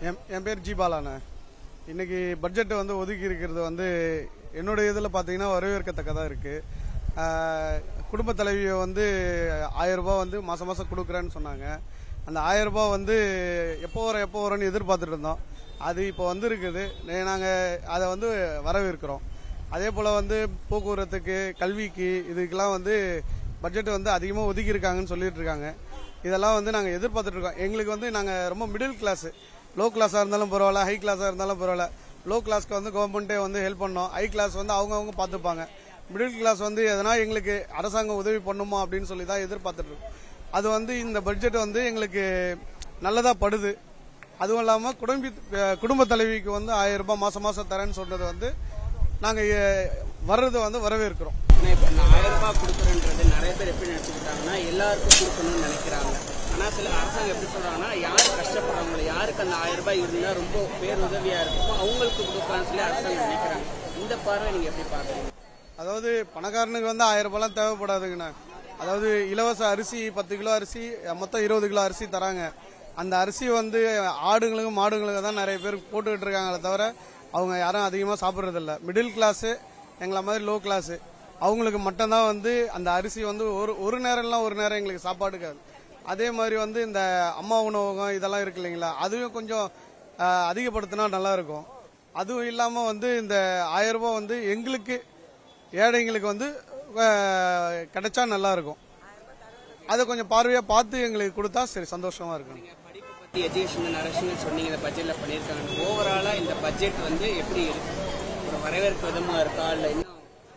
என் என் பேர் ஜி பாலாண்ணே இன்னைக்கு பட்ஜெட் வந்து ஒதுக்கி இருக்கிறது வந்து என்னுடைய இதில் பார்த்தீங்கன்னா வரவேற்கத்தக்கதாக இருக்கு ஆஹ், குடும்ப தலைவியை வந்து ஆயிரம் ரூபாய் வந்து மாசம் மாசம் கொடுக்குறேன்னு சொன்னாங்க அந்த ஆயிரம் ரூபாய் வந்து எப்போ வரும் எப்போ வரும்னு எதிர்பார்த்துட்டு இருந்தோம் அது இப்போ வந்து இருக்குது நாங்கள் அதை வந்து வரவேற்கிறோம் அதே போல் வந்து போக்குவரத்துக்கு கல்விக்கு இதுக்கெல்லாம் வந்து பட்ஜெட் வந்து அதிகமாக ஒதுக்கி இருக்காங்கன்னு சொல்லிட்டு இருக்காங்க இதெல்லாம் வந்து நாங்கள் எதிர்பார்த்துட்டு இருக்கோம் எங்களுக்கு வந்து நாங்கள் ரொம்ப மிடில் கிளாஸ் லோ கிளாஸாக இருந்தாலும் பரவாயில்ல ஹை கிளாஸாக இருந்தாலும் பரவாயில்ல லோ கிளாஸ்க்கு வந்து கவர்மெண்ட்டே வந்து ஹெல்ப் பண்ணோம் ஹை கிளாஸ் வந்து அவங்கவுங்க பார்த்துப்பாங்க மிடில் கிளாஸ் வந்து எதனா எங்களுக்கு அரசாங்கம் உதவி பண்ணுமா அப்படின்னு சொல்லி தான் எதிர்பார்த்துட்டு இருக்கோம் அது வந்து இந்த பட்ஜெட் வந்து எங்களுக்கு நல்லதாக படுது அதுவும் இல்லாமல் குடும்ப குடும்ப தலைவிக்கு வந்து ஆயிரம் ரூபாய் மாசம் மாசம் தரேன்னு சொன்னது வந்து நாங்கள் வர்றதை வந்து வரவேற்கிறோம் ஆனா இப்ப இந்த ஆயிரம் ரூபாய் கொடுக்குறன்றது நிறைய பேர் எப்படி நினைச்சுக்கிட்டாங்கன்னா எல்லாருக்கும் கொடுக்கணும்னு நினைக்கிறாங்க ஆனா சில அரசாங்கம் எப்படி சொல்றாங்கன்னா யார் கஷ்டப்படுறாங்களோ யாருக்கு அந்த ஆயிரம் ரூபாய் இருந்தா ரொம்ப பேர் உதவியா இருக்குமோ அவங்களுக்கு கொடுக்கலாம்னு சொல்லி அரசாங்கம் நினைக்கிறாங்க இந்த பார்வை நீங்க எப்படி பாக்குறீங்க அதாவது பணக்காரனுக்கு வந்து ஆயிரம் ரூபாய்லாம் தேவைப்படாதுங்கண்ணா அதாவது இலவச அரிசி பத்து கிலோ அரிசி மொத்தம் இருபது கிலோ அரிசி தராங்க அந்த அரிசி வந்து ஆடுங்களுக்கு மாடுங்களுக்கு தான் நிறைய பேர் போட்டுக்கிட்டு இருக்காங்களே தவிர அவங்க யாரும் அதிகமாக சாப்பிட்றதில்ல மிடில் கிளாஸு எங்களை மாதிரி லோ கிளாஸு அவங்களுக்கு மட்டும்தான் வந்து அந்த அரிசி வந்து ஒரு ஒரு நேரம்லாம் ஒரு நேரம் எங்களுக்கு சாப்பாடுக்காது அதே மாதிரி வந்து இந்த அம்மா உணவகம் இதெல்லாம் இருக்கு இல்லைங்களா அதுவும் கொஞ்சம் ஆஹ், அதிகப்படுத்தினா நல்லா இருக்கும் அதுவும் இல்லாமல் வந்து இந்த ஆயிரம் ரூபாய் வந்து எங்களுக்கு ஏழைங்களுக்கு வந்து அஹ், கிடைச்சா நல்லா இருக்கும் அதை கொஞ்சம் பார்வையாக பார்த்து எங்களுக்கு கொடுத்தா சரி சந்தோஷமா இருக்கும் நீங்க படிப்பு பத்தி எஜுகேஷன் நிறைய விஷயங்கள் சொன்னீங்க இந்த பட்ஜெட்ல பண்ணியிருக்காங்க ஓவராலா இந்த பட்ஜெட் வந்து எப்படி இருக்கு ஒரு வரவேற்பு விதமா இருக்கா இல்ல இன்னும்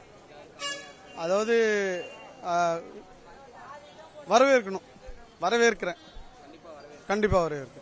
அதாவது அஹ், வரவேற்கணும் வரவேற்கிறேன் கண்டிப்பா வரவேற்கிறேன்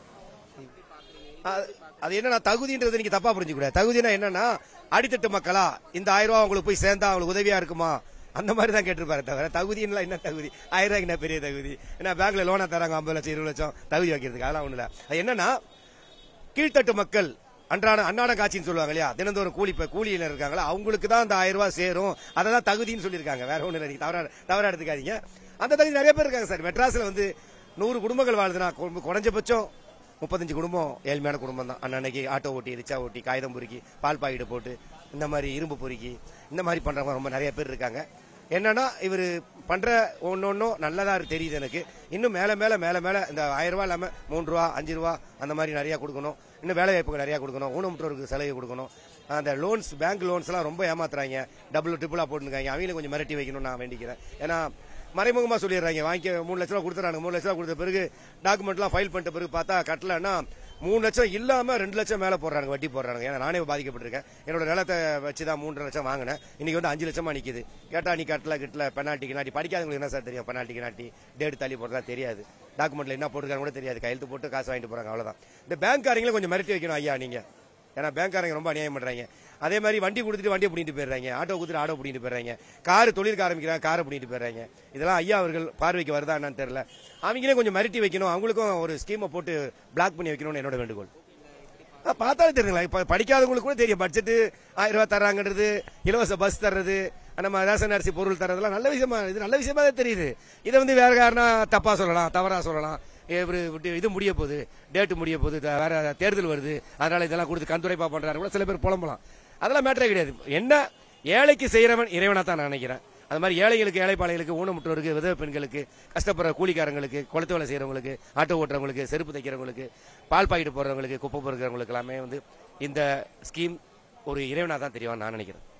அது- அது என்னன்னா தகுதின்றது நீங்க தப்பா புரிஞ்சுக்கூடாது தகுதினா என்னன்னா அடித்தட்டு மக்களா இந்த ஆயிரம் ரூபாய் அவங்களுக்கு போய் சேர்ந்தா அவங்களுக்கு உதவியா இருக்குமா அந்த மாதிரி தான் கேட்டிருப்பாரு தவிர தகுதின்னா என்ன தகுதி ஆயிரம் ரூபாய்க்கு என்ன பெரிய தகுதி ஏன்னா பேங்க்ல லோனா தராங்க ஐம்பது லட்சம் இருபது லட்சம் தகுதி வைக்கிறதுக்கு அதெல்லாம் ஒண்ணு இல்ல அது என்னன்னா கீழ்த்தட்டு மக்கள் அன்றாட அன்னாட காட்சின்னு சொல்லுவாங்க இல்லையா தினந்தோறும் கூலி இப்ப கூலியில இருக்காங்களா அவங்களுக்கு தான் அந்த ஆயிரம் ரூபாய் சேரும் அதை தான் தகுதின்னு சொல்லியிருக்காங்க வேற ஒண்ணு இல்லை நீங்க தவறா தவறா எடுத்துக்காதீங்க அந்த தகுதி நிறைய பேர் இருக்காங்க சார் மெட்ராஸ்ல வந்து நூறு குடும்பங்கள் வாழுதுன்னா கு- குறைஞ்சபட்சம் முப்பத்தஞ்சு குடும்பம் ஏழ்மையான குடும்பம் தான் அன்னன்னைக்கு ஆட்டோ ஓட்டி ரிக்ஷா ஓட்டி காகிதம் பொறுக்கி பால் பாக்கெட்டு போட்டு இந்த மாதிரி இரும்பு பொறுக்கி இந்த மாதிரி பண்றவங்க ரொம்ப நிறைய பேர் இருக்காங்க என்னன்னா இவர் பண்ற ஒன்னொன்னும் நல்லதா இருக்கு தெரியுது எனக்கு இன்னும் மேல மேல மேல மேல இந்த ஆயிரம் ரூபாய் இல்லாம மூன்று ரூபா அஞ்சு ரூபா அந்த மாதிரி நிறைய கொடுக்கணும் இன்னும் வேலை வாய்ப்புகள் நிறைய கொடுக்கணும் ஊனமுற்றோருக்கு சலுகை கொடுக்கணும் அந்த லோன்ஸ் பேங்க் லோன்ஸ் எல்லாம் ரொம்ப ஏமாத்துறாங்க டபுள் ட்ரிபிளா போட்டுருக்காங்க அவங்களும் கொஞ்சம் மிரட்டி வைக்கணும்னு நான் வேண்டிக்கிறேன் ஏன்னா மறைமுகமா சொல்லிடுறாங்க வாங்கிக்க மூணு லட்ச ரூபா கொடுத்துறாங்க மூணு லட்ச ரூபா கொடுத்த பிறகு டாக்குமெண்ட்லாம் ஃபைல் பண்ணிட்ட பிறகு பார்த்தா கட்டலன்னா மூணு லட்சம் இல்லாம ரெண்டு லட்சம் மேல போடுறாங்க வட்டி போடுறாங்க ஏன்னா நானே பாதிக்கப்பட்டிருக்கேன் என்னோட நிலத்தை வச்சு தான் மூன்றரை லட்சம் வாங்கினேன் இன்னைக்கு வந்து அஞ்சு லட்சமா நிக்குது கேட்டா நீ கட்டல கிட்டல பெனால்ட்டி கினாட்டி படிக்காதவங்களுக்கு என்ன சார் தெரியும் பெனால்ட்டி கினாட்டி டேட் தள்ளி போடுறதா தெரியாது டாக்குமெண்ட்ல என்ன போட்டுருக்காங்க கூட தெரியாது கையெழுத்து போட்டு காசு வாங்கிட்டு போறாங்க அவ்வளவுதான் இந்த பேங்க்காரங்களும் கொஞ்சம் மிரட்டி வைக்கணும் ஐயா நீங்க ஏன்னா பேங்க்காரங்க ரொம்ப அநியாயம் பண்றாங்க அதே மாதிரி வண்டி கொடுத்துட்டு வண்டியை பிடிட்டு போயிடுறாங்க ஆட்டோ கொடுத்துட்டு ஆட்டோ பிடிட்டு போயிடுறாங்க கார் தொழிலுக்கு ஆரம்பிக்கிறாங்க காரை பிடிட்டு போயிடுறாங்க இதெல்லாம் ஐயா அவர்கள் பார்வைக்கு வருதா என்னன்னு தெரியல அவங்களே கொஞ்சம் மிரட்டி வைக்கணும் அவங்களுக்கும் ஒரு ஸ்கீமை போட்டு பிளாக் பண்ணி வைக்கணும்னு என்னோட வேண்டுகோள் ஆ, பார்த்தாலே தெரியுங்களா இப்ப படிக்காதவங்களுக்கு கூட தெரியும் பட்ஜெட் ஆயிரம் ரூபாய் தராங்கன்றது இலவச பஸ் தர்றது நம்ம ரேஷன் அரிசி பொருள் தர்றதெல்லாம் நல்ல விஷயமா இது நல்ல விஷயமா தான் தெரியுது இதை வந்து வேற காரணம் தப்பா சொல்லலாம் தவறா சொல்லலாம் இவரு விட்டு- இது முடிய போகுது டேட்டு முடிய போகுது த- வேற தேர்தல் வருது அதனால இதெல்லாம் கொடுத்து கந்துரைப்பா பண்றாரு கூட சில பேர் புலம்பலாம் அதெல்லாம் மேட்டரே கிடையாது என்ன ஏழைக்கு செய்யறவன் இறைவனா தான் நான் நினைக்கிறேன் அது மாதிரி ஏழைகளுக்கு ஏழைப்பாளைகளுக்கு ஊனமுற்றோருக்கு விதவை பெண்களுக்கு கஷ்டப்படுற கூலிக்காரங்களுக்கு குளத்து வேலை செய்யறவங்களுக்கு ஆட்டோ ஓட்டுறவங்களுக்கு செருப்பு தைக்கிறவங்களுக்கு பால் பாக்கெட் போடுறவங்களுக்கு குப்பை பொறுக்கிறவங்களுக்கு எல்லாமே வந்து இந்த ஸ்கீம் ஒரு இறைவனா தான் தெரியும் நான் நினைக்கிறேன்